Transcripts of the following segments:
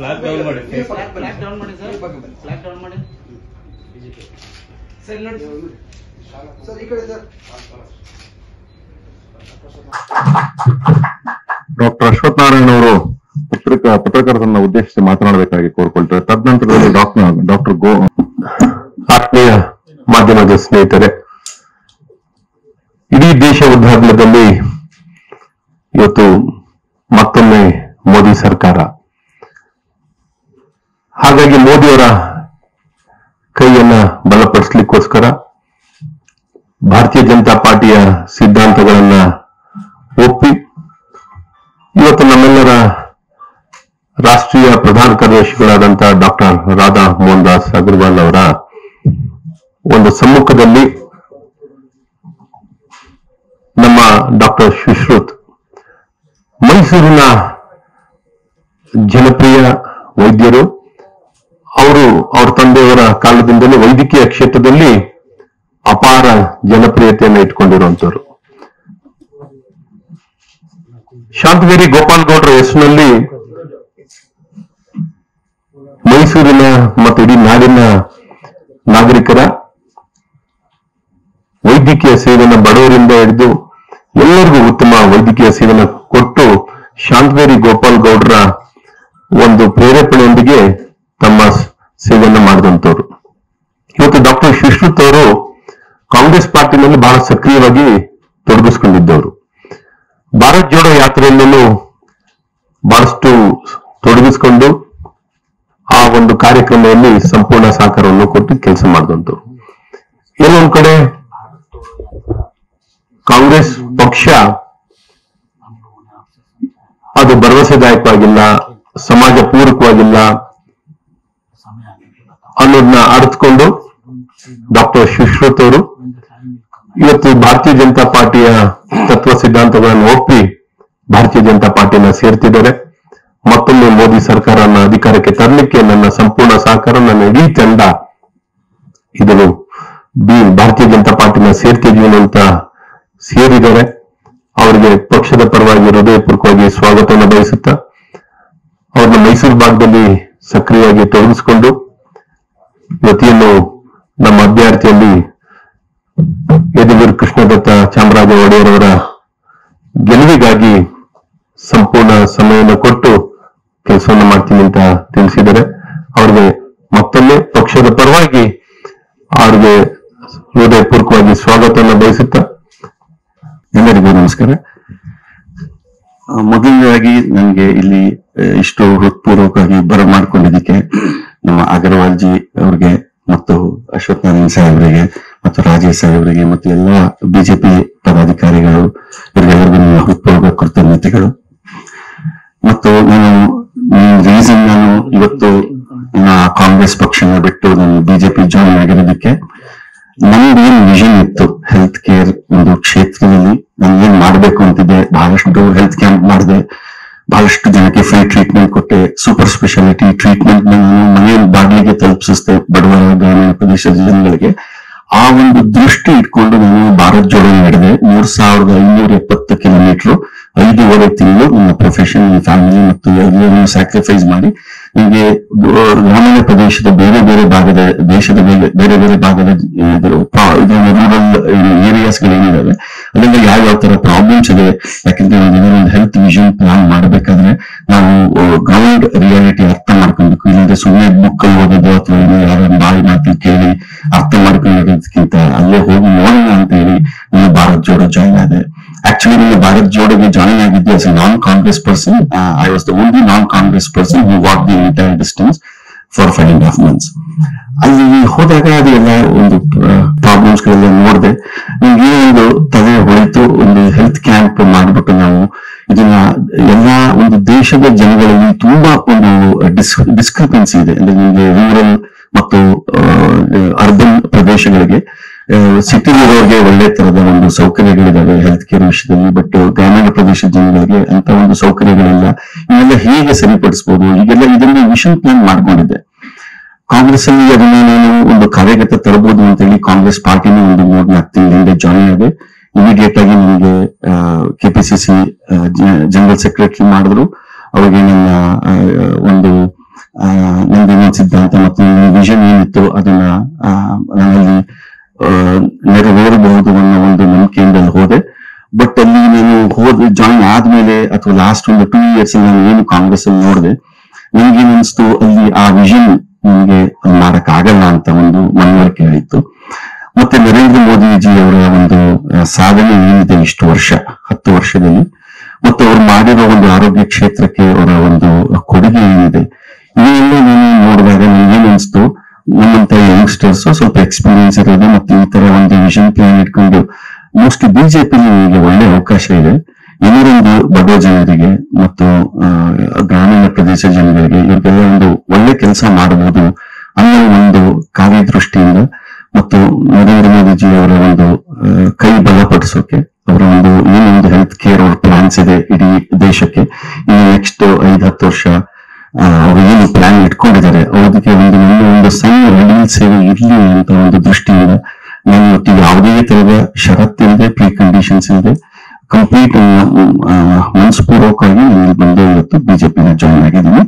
flag down ಮಾಡಿ flag flag down ಮಾಡಿ sir flag down ಮಾಡಿ ಸರ್ ನೋಡಿ ಸರ್ ಈ ಕಡೆ ಸರ್ ಡಾಕ್ಟರ್ ಅಶ್ವಥ್ ನಾರಾಯಣ ಅವರು ಪತ್ರಿಕಾ ಪತ್ರಕರ್ತರನ್ನ ಉದ್ದೇಶಿಸಿ ಮಾತನಾಡಬೇಕಾಗಿ ಕೋರ್ಕೊಳ್ತಾರೆ ತದನಂತರದಲ್ಲಿ ಡಾಕ್ಟರ್ ಡಾಕ್ಟರ್ ಗೋ ಆತ್ಮೀಯ ಮಾಧ್ಯಮದ ಸ್ನೇಹಿತರೆ ಇಡೀ ದೇಶ ಉದ್ದಾಗಲದಲ್ಲಿ ಇವತ್ತು ಮತ್ತೊಮ್ಮೆ ಮೋದಿ ಸರ್ಕಾರ ಹಾಗಾಗಿ ಮೋದಿಯವರ ಕೈಯನ್ನ ಬಲಪಡಿಸ್ಲಿಕ್ಕೋಸ್ಕರ ಭಾರತೀಯ ಜನತಾ ಪಾರ್ಟಿಯ ಸಿದ್ಧಾಂತಗಳನ್ನ ಒಪ್ಪಿ ಇವತ್ತು ನಮ್ಮೆಲ್ಲರ ರಾಷ್ಟ್ರೀಯ ಪ್ರಧಾನ ಕಾರ್ಯದರ್ಶಿಗಳಾದಂತಹ ಡಾಕ್ಟರ್ ರಾಧಾ ಮೋಹನ್ ದಾಸ್ ಅಗರ್ವಾಲ್ ಅವರ ಒಂದು ಸಮ್ಮುಖದಲ್ಲಿ ನಮ್ಮ ಡಾಕ್ಟರ್ ಸುಶ್ರುತ್ ಮೈಸೂರಿನ ಜನಪ್ರಿಯ ವೈದ್ಯರು ಅವರು ಅವ್ರ ತಂದೆಯವರ ಕಾಲದಿಂದಲೇ ವೈದ್ಯಕೀಯ ಕ್ಷೇತ್ರದಲ್ಲಿ ಅಪಾರ ಜನಪ್ರಿಯತೆಯನ್ನು ಇಟ್ಕೊಂಡಿರುವಂತವರು ಶಾಂತಗಿರಿ ಗೋಪಾಲ್ ಗೌಡ್ರ ಹೆಸರಿನಲ್ಲಿ ಮೈಸೂರಿನ ಮತ್ತು ಇಡೀ ನಾಡಿನ ನಾಗರಿಕರ ವೈದ್ಯಕೀಯ ಸೇವೆಯನ್ನು ಬಡವರಿಂದ ಹಿಡಿದು ಎಲ್ಲರಿಗೂ ಉತ್ತಮ ವೈದ್ಯಕೀಯ ಸೇವೆಯನ್ನು ಕೊಟ್ಟು ಶಾಂತಗಿರಿ ಗೋಪಾಲ್ ಗೌಡ್ರ ಒಂದು ಪ್ರೇರೇಪಣೆಯೊಂದಿಗೆ ತಮ್ಮ ಸ್- ಸೇವೆಯನ್ನು ಮಾಡಿದಂತವ್ರು ಇವತ್ತು ಡಾಕ್ಟರ್ ಸುಶ್ರುತ್ ಅವರು ಕಾಂಗ್ರೆಸ್ ಪಾರ್ಟಿನಲ್ಲಿ ಬಹಳ ಸಕ್ರಿಯವಾಗಿ ತೊಡಗಿಸಿಕೊಂಡಿದ್ದವರು ಭಾರತ್ ಜೋಡೋ ಯಾತ್ರೆಯಲ್ಲೂ ಬಹಳಷ್ಟು ತೊಡಗಿಸಿಕೊಂಡು ಆ ಒಂದು ಕಾರ್ಯಕ್ರಮದಲ್ಲಿ ಸಂಪೂರ್ಣ ಸಹಕಾರವನ್ನು ಕೊಟ್ಟು ಕೆಲಸ ಮಾಡಿದಂತವ್ರು ಎಲ್ಲೊಂದ್ ಕಡೆ ಕಾಂಗ್ರೆಸ್ ಪಕ್ಷ ಅದು ಭರವಸೆದಾಯಕವಾಗಿಲ್ಲ ಸಮಾಜ ಪೂರಕವಾಗಿಲ್ಲ ಅನ್ನೋದನ್ನ ಅರ್ಥಕೊಂಡು ಡಾಕ್ಟರ್ ಸುಶ್ರುತ್ ಅವರು ಇವತ್ತು ಭಾರತೀಯ ಜನತಾ ಪಾರ್ಟಿಯ ತತ್ವ ಸಿದ್ಧಾಂತಗಳನ್ನು ಒಪ್ಪಿ ಭಾರತೀಯ ಜನತಾ ಪಾರ್ಟಿನ ಸೇರ್ತಿದ್ದಾರೆ ಮತ್ತೊಮ್ಮೆ ಮೋದಿ ಸರ್ಕಾರನ ಅಧಿಕಾರಕ್ಕೆ ತರಲಿಕ್ಕೆ ನನ್ನ ಸಂಪೂರ್ಣ ಸಹಕಾರ ನನ್ನ ಇಡೀ ತಂಡ ಇದನ್ನು ಬಿ ಭಾರತೀಯ ಜನತಾ ಪಾರ್ಟಿನ ಸೇರ್ತಿದೀವಿ ಅಂತ ಸೇರಿದ್ದಾರೆ ಅವರಿಗೆ ಪಕ್ಷದ ಪರವಾಗಿ ಹೃದಯಪೂರ್ವಕವಾಗಿ ಸ್ವಾಗತವನ್ನು ಬಯಸುತ್ತಾ ಅವ್ರನ್ನ ಮೈಸೂರು ಭಾಗದಲ್ಲಿ ಸಕ್ರಿಯವಾಗಿ ತೊಡಗಿಸಿಕೊಂಡು ಇವತ್ತೇನು ನಮ್ಮ ಅಭ್ಯರ್ಥಿಯಲ್ಲಿ ಯದುವೀರ್ ಕೃಷ್ಣದತ್ತ ಚಾಮರಾಜ ಒಡೆಯರ್ ಅವರ ಗೆಲುವಿಗಾಗಿ ಸಂಪೂರ್ಣ ಸಮಯವನ್ನು ಕೊಟ್ಟು ಕೆಲಸವನ್ನು ಮಾಡ್ತೀನಿ ಅಂತ ತಿಳಿಸಿದ್ದಾರೆ ಅವ್ರಿಗೆ ಮತ್ತೊಮ್ಮೆ ಪಕ್ಷದ ಪರವಾಗಿ ಅವ್ರಿಗೆ ಹೃದಯಪೂರ್ವಕವಾಗಿ ಸ್ವಾಗತವನ್ನು ಬಯಸುತ್ತಾ ಎಲ್ಲರಿಗೂ ನಮಸ್ಕಾರ ಆ, ಮೊದಲನೇದಾಗಿ ನನಗೆ ಇಲ್ಲಿ ಆ, ಇಷ್ಟು ಹೃತ್ಪೂರ್ವಕವಾಗಿ ಬರಮಾಡ್ಕೊಂಡಿದ್ದಕ್ಕೆ ನಮ್ಮ ಅಗರ್ವಾಲ್ ಜಿ ಅವ್ರಿಗೆ ಮತ್ತು ಅಶ್ವಥ್ ನಾರಾಯಣ್ ಸಾಹೇಬರಿಗೆ ಮತ್ತು ರಾಜೇಶ್ ಸಾಹೇಬರಿಗೆ ಮತ್ತು ಎಲ್ಲ ಬಿಜೆಪಿ ಪದಾಧಿಕಾರಿಗಳು ಇವರಿಗೆಲ್ಲರಿಗೂ ನನ್ನ ಹೃತ್ಪೂರ್ವಕ ಕೃತಜ್ಞತೆಗಳು ಮತ್ತು ನಾನು ರೀಸನ್ ನಾನು ಇವತ್ತು ನನ್ನ ಕಾಂಗ್ರೆಸ್ ಪಕ್ಷನ ಬಿಟ್ಟು ನಾನು ಬಿಜೆಪಿ ಜಾಯಿನ್ ಆಗಿರೋದಕ್ಕೆ ನಮ್ದು ಏನ್ ವಿಷನ್ ಇತ್ತು ಹೆಲ್ತ್ ಕೇರ್ ಒಂದು ಕ್ಷೇತ್ರದಲ್ಲಿ ನಾನು ಏನ್ ಮಾಡ್ಬೇಕು ಅಂತಿದ್ದೆ ಬಹಳಷ್ಟು ಹೆಲ್ತ್ ಕ್ಯಾಂಪ್ ಮಾಡಿದೆ ಬಹಳಷ್ಟು ಜನಕ್ಕೆ ಫ್ರೀ ಟ್ರೀಟ್ಮೆಂಟ್ ಕೊಟ್ಟೆ ಸೂಪರ್ ಸ್ಪೆಷಾಲಿಟಿ ಟ್ರೀಟ್ಮೆಂಟ್ ನಾನು ಮನೆಯ ಬಾಗಿಲಿಗೆ ತಲುಪಿಸಿದೆ ಬಡವರ ಗ್ರಾಮೀಣ ಪ್ರದೇಶದ ಜನಗಳಿಗೆ ಆ ಒಂದು ದೃಷ್ಟಿ ಇಟ್ಕೊಂಡು ನಾನು ಭಾರತ್ ಜೋಡೋ ನಡೆದೆ ಮೂರ್ ಸಾವಿರದ ಐನೂರ ಎಪ್ಪತ್ತು ಕಿಲೋಮೀಟರ್ ಐದೂವರೆ ತಿಂಗಳು ನನ್ನ ಪ್ರೊಫೆಷನ್ ನನ್ನ ಫ್ಯಾಮಿಲಿ ಮತ್ತು ಎಲ್ಲವನ್ನು ಸ್ಯಾಕ್ರಿಫೈಸ್ ಮಾಡಿ ನಿಮಗೆ ಗ್ರಾಮೀಣ ಪ್ರದೇಶದ ಬೇರೆ ಬೇರೆ ಭಾಗದ ದೇಶದ ಬೇರೆ ಬೇರೆ ಬೇರೆ ಭಾಗದ ರೂರಲ್ ಏರಿಯಾಸ್ ಗಳೇನಿದಾವೆ ಅಲ್ಲಿಂದ ಯಾವ ಯಾವ ತರ ಪ್ರಾಬ್ಲಮ್ಸ್ ಇದೆ ಯಾಕಂದ್ರೆ ನಾವು ಒಂದು ಹೆಲ್ತ್ ವಿಷನ್ ಪ್ಲಾನ್ ಮಾಡಬೇಕಾದ್ರೆ ನಾವು ಗ್ರೌಂಡ್ ರಿಯಾಲಿಟಿ ಅರ್ಥ ಮಾಡ್ಕೊಬೇಕು ಇಲ್ಲದೆ ಸುಮ್ಮನೆ ಬುಕ್ ಅಲ್ಲಿ ಓದೋದು ಅಥವಾ ಏನೋ ಯಾರ ಬಾಯಿ ಮಾತು ಕೇಳಿ ಅರ್ಥ ಮಾಡ್ಕೊಳ್ಳೋದಕ್ಕಿಂತ ಅಲ್ಲೇ ಹೋಗಿ ನೋಡೋಣ ಅಂತ ಹೇಳಿ ನಾನು ಭಾರತ್ ಜೋಡೋ ಜಾಯಿನ್ ಆದೆ ಆಕ್ಚುಲಿ ನಾನು ಭಾರತ್ ಜೋಡೋಗೆ ಜಾಯಿನ್ ಆಗಿದ್ದೆ as non Congress person I was the only non Congress person who walk the entire distance for five and half months ಅಲ್ಲಿ ಹೋದಾಗ ಅದೆಲ್ಲ ಒಂದು ಪ್ರಾಬ್ಲಮ್ಸ್ ಗಳೆಲ್ಲ ನೋಡಿದೆ ನಿಮ್ಗೆ ಒಂದು ತಲೆ ಹೊಳಿತು ಒಂದು ಹೆಲ್ತ್ ಕ್ಯಾಂಪ್ ಮಾಡ್ಬಿಟ್ಟು ನಾವು ಇದನ್ನ ಎಲ್ಲಾ ಒಂದು ದೇಶದ ಜನಗಳಲ್ಲಿ ತುಂಬಾ ಒಂದು ಡಿಸ್ ಡಿಸ್ಕ್ರಿಪೆನ್ಸಿ ಇದೆ ಅಂದ್ರೆ ನಿಮ್ಗೆ ರೂರಲ್ ಮತ್ತು ಅರ್ಬನ್ ಪ್ರದೇಶಗಳಿಗೆ ಸಿಟಿ ಇರೋರಿಗೆ ಒಳ್ಳೆ ತರದ ಒಂದು ಸೌಕರ್ಯಗಳಿದಾವೆ ಹೆಲ್ತ್ ಕೇರ್ ವಿಷಯದಲ್ಲಿ ಬಟ್ ಗ್ರಾಮೀಣ ಪ್ರದೇಶದ ಜನಗಳಿಗೆ ಅಂತ ಒಂದು ಸೌಕರ್ಯಗಳಿಲ್ಲ ಇವೆಲ್ಲ ಹೇಗೆ ಸರಿಪಡಿಸಬಹುದು ಈಗೆಲ್ಲ ಇದನ್ನ ಮಿಷನ್ ಪ್ಲಾನ್ ಮಾಡ್ಕೊಂಡಿದ್ದೆ ಕಾಂಗ್ರೆಸ್ ಅಲ್ಲಿ ಅದನ್ನ ನಾನು ಒಂದು ಕಾರ್ಯಗತ ತರಬಹುದು ಅಂತ ಹೇಳಿ ಕಾಂಗ್ರೆಸ್ ಪಾರ್ಟಿನ ಒಂದು ಮೂರ್ ನಾಲ್ಕು ತಿಂಗಳ ಹಿಂದೆ ಜಾಯಿನ್ ಆದೆ ಇಮಿಡಿಯೇಟ್ ಆಗಿ ನನಗೆ ಕೆಪಿಸಿಸಿ ಜನರಲ್ ಸೆಕ್ರೆಟರಿ ಮಾಡಿದ್ರು ಅವಾಗ ನನ್ನ ಆ, ಒಂದು ಆ, ನಂದು ಏನೇನ್ ಸಿದ್ಧಾಂತ ಮತ್ತು ವಿಷನ್ ಏನಿತ್ತು ಅದನ್ನ ಆ, ನಾನಲ್ಲಿ ಆ, ನೆರವೇರಬಹುದು ಅನ್ನೋ ಒಂದು ನಂಬಿಕೆಯಿಂದ ಅಲ್ಲಿ ಹೋದೆ ಬಟ್ ಅಲ್ಲಿ ನಾನು ಹೋದ ಜಾಯಿನ್ ಆದ್ಮೇಲೆ ಅಥವಾ ಲಾಸ್ಟ್ ಒಂದು ಟೂ ಇಯರ್ಸ್ ನಾನು ಏನು ಕಾಂಗ್ರೆಸ್ ಅಲ್ಲಿ ನೋಡಿದೆ ನನಗೆ ಅನಿಸ್ತು ಅಲ್ಲಿ ಆ ವಿಷನ್ ನಿಮಗೆ ಮಾಡಕ್ ಆಗಲ್ಲ ಅಂತ ಒಂದು ಮನವರಿಕೆ ಆಯಿತು ಮತ್ತೆ ನರೇಂದ್ರ ಮೋದಿಜಿ ಅವರ ಒಂದು ಆ, ಸಾಧನೆ ಏನಿದೆ ಇಷ್ಟು ವರ್ಷ ಹತ್ತು ವರ್ಷದಲ್ಲಿ ಮತ್ತು ಅವ್ರು ಮಾಡಿರೋ ಒಂದು ಆರೋಗ್ಯ ಕ್ಷೇತ್ರಕ್ಕೆ ಅವರ ಒಂದು ಕೊಡುಗೆ ಏನಿದೆ ಇದೆಲ್ಲ ನಾನು ನೋಡಿದಾಗ ನನಗೇನು ಅನಿಸ್ತು ನಮ್ಮಂತ ಯಂಗ್ಸ್ಟರ್ಸ್ ಸ್ವಲ್ಪ ಎಕ್ಸ್ಪೀರಿಯನ್ಸ್ ಇರೋದು ಮತ್ತೆ ಈ ತರ ಒಂದು ವಿಷನ್ ಪ್ಲಾನ್ ಇಟ್ಕೊಂಡು ಮೋಸ್ಟ್ಲಿ ಬಿಜೆಪಿಲಿ ನಿಮಗೆ ಒಳ್ಳೆ ಅವಕಾಶ ಇದೆ ಇನ್ನೊಂದು ಬಡ ಜನರಿಗೆ ಮತ್ತು ಆ, ಗ್ರಾಮೀಣ ಪ್ರದೇಶ ಜನರಿಗೆ ಇವ್ರಿಗೆಲ್ಲ ಒಂದು ಒಳ್ಳೆ ಕೆಲಸ ಮಾಡಬಹುದು ಅನ್ನೋ ಒಂದು ಕಾರ್ಯದೃಷ್ಟಿಯಿಂದ ಮತ್ತು ನರೇಂದ್ರ ಮೋದಿಜಿ ಅವರ ಒಂದು ಆ, ಕೈ ಬಲಪಡಿಸೋಕೆ ಅವರ ಒಂದು ಏನೊಂದು ಹೆಲ್ತ್ ಕೇರ್ ಅವ್ರ ಪ್ಲಾನ್ಸ್ ಇದೆ ಇಡೀ ದೇಶಕ್ಕೆ ಇನ್ನು ನೆಕ್ಸ್ಟ್ ಐದ್ ಹತ್ತು ವರ್ಷ ಆ, ಅವರು ಏನು ಪ್ಲಾನ್ ಇಟ್ಕೊಂಡಿದ್ದಾರೆ ಅದಕ್ಕೆ ಒಂದು ನನ್ನ ಒಂದು ಸಣ್ಣ ಮಿಡಿಲ್ ಸೇವೆ ಇರ್ಲಿ ಅಂತ ಒಂದು ದೃಷ್ಟಿಯಿಂದ ನಾನು ಇವತ್ತು ಯಾವುದೇ ತರದ ಷರತ್ತಿಲ್ಲದೆ ಪ್ರೀ ಕಂಡೀಷನ್ಸ್ ಇಲ್ಲದೆ ಕಂಪ್ಲೀಟ್ ಮನಸ್ಪೂರ್ವಕವಾಗಿ ನಾನು ಇಲ್ಲಿ ಬಂದು ಇವತ್ತು ಬಿಜೆಪಿನ ಜಾಯಿನ್ ಆಗಿದ್ದೀನಿ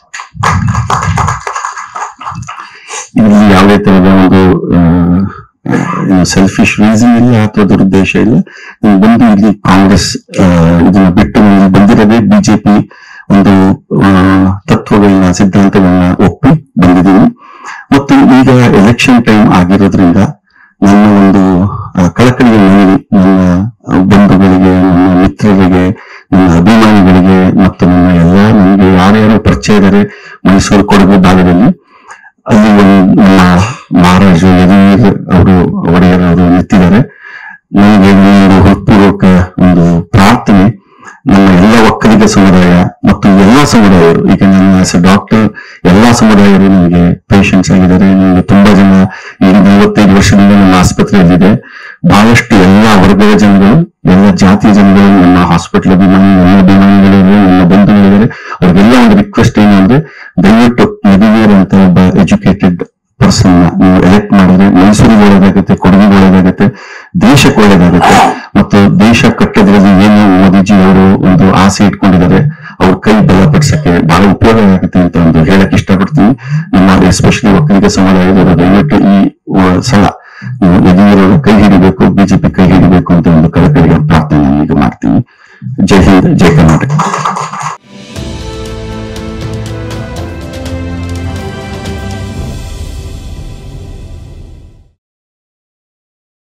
ಇದರಲ್ಲಿ ಯಾವುದೇ ತರದ ಒಂದು ಸೆಲ್ಫಿಶ್ ರೀಸನ್ ಇಲ್ಲ ಅಥವಾ ದುರುದ್ದೇಶ ಇಲ್ಲ ನಾನು ಬಂದು ಇಲ್ಲಿ ಕಾಂಗ್ರೆಸ್ ಆ, ಇದನ್ನ ಬಿಟ್ಟು ನಾನು ಇಲ್ಲಿ ಬಂದಿರೋದೇ ಬಿಜೆಪಿ ಒಂದು ಆ, ತತ್ವಗಳನ್ನ ಸಿದ್ಧಾಂತಗಳನ್ನ ಒಪ್ಪಿ ಬಂದಿದ್ದೀನಿ ಮತ್ತು ಈಗ ಎಲೆಕ್ಷನ್ ಟೈಮ್ ಆಗಿರೋದ್ರಿಂದ ನನ್ನ ಒಂದು ಆ, ಕಳಕಳಿಯ ಮನವಿ ನನ್ನ ಆ, ಬಂಧುಗಳಿಗೆ ನನ್ನ ಮಿತ್ರರಿಗೆ ನನ್ನ ಅಭಿಮಾನಿಗಳಿಗೆ ಮತ್ತು ನನ್ನ ಎಲ್ಲಾ ನನಗೆ ಯಾರ್ಯಾರು ಪರಿಚಯ ಇದ್ದಾರೆ ಮೈಸೂರು ಕೊಡಗು ಭಾಗದಲ್ಲಿ ಅಲ್ಲಿ ಒಂದು ನಮ್ಮ ಮಹಾರಾಜ ಯದುವೀರ್ ಅವರು ಒಡೆಯರ್ ಅವರು ನಿಂತಿದ್ದಾರೆ ನನಗೆ ಒಂದು ಹೃತ್ಪೂರ್ವಕ ಒಂದು ಪ್ರಾರ್ಥನೆ ನಮ್ಮ ಎಲ್ಲ ಒಕ್ಕಲಿಗ ಸಮುದಾಯ ಮತ್ತು ಎಲ್ಲಾ ಸಮುದಾಯರು ಈಗ ನನ್ನ ಆಸ್ ಡಾಕ್ಟರ್ ಎಲ್ಲಾ ಸಮುದಾಯರು ನನಗೆ ಪೇಷಂಟ್ಸ್ ಆಗಿದ್ದಾರೆ ನನಗೆ ತುಂಬಾ ಜನ ಈಗ ನಲವತ್ತೈದು ವರ್ಷದಿಂದ ನಮ್ಮ ಆಸ್ಪತ್ರೆಯಲ್ಲಿದೆ ಬಹಳಷ್ಟು ಎಲ್ಲಾ ವರ್ಗದ ಜನಗಳು ಎಲ್ಲ ಜಾತಿಯ ಜನಗಳು ನಮ್ಮ ಹಾಸ್ಪಿಟಲ್ ಅಭಿಮಾನಿ ಎಲ್ಲ ಅಭಿಮಾನಿಗಳಿದ್ದಾರೆ ನನ್ನ ಬಂಧುಗಳಿದ್ದಾರೆ ಅವ್ರಿಗೆಲ್ಲ ಒಂದು ರಿಕ್ವೆಸ್ಟ್ ಏನು ಅಂದ್ರೆ ದಯವಿಟ್ಟು ಯದುವೀರ್ ಅಂತ ಒಬ್ಬ ಎಜುಕೇಟೆಡ್ ಪರ್ಸನ್ ನೀವು ಎಲೆಕ್ಟ್ ಮಾಡಿದ್ರೆ ಮೈಸೂರಿಗೆ ಒಳ್ಳೇದಾಗುತ್ತೆ ಕೊಡಗಿಗೆ ಒಳ್ಳೇದಾಗುತ್ತೆ ದೇಶಕ್ಕೆ ಒಳ್ಳೇದಾಗುತ್ತೆ ಮತ್ತು ದೇಶ ಕಟ್ಟೋದ್ರಲ್ಲಿ ಏನು ಮೋದಿಜಿ ಅವರು ಒಂದು ಆಸೆ ಇಟ್ಕೊಂಡಿದ್ದಾರೆ ಅವ್ರ ಕೈ ಬಲಪಡಿಸಕ್ಕೆ ಬಹಳ ಉಪಯೋಗ ಆಗುತ್ತೆ ಅಂತ ಒಂದು ಹೇಳಕ್ ಇಷ್ಟಪಡ್ತೀನಿ ನಮ್ಮ ಎಸ್ಪೆಷಲಿ ಒಕ್ಕಲಿಗ ಸಮುದಾಯದವರು ದಯವಿಟ್ಟು ಈ ಆ, ಸಲ ನೀವು ಯದುವೀರವರು ಕೈ ಹಿಡಿಬೇಕು ಬಿಜೆಪಿ ಕೈ ಹಿಡಿಬೇಕು ಅಂತ ಒಂದು ಕಳಕಳಿಯ ಪ್ರಾರ್ಥನೆ ನಾನು ಈಗ ಮಾಡ್ತೀನಿ ಜೈ ಹಿಂದ್ ಜೈ ಕರ್ನಾಟಕ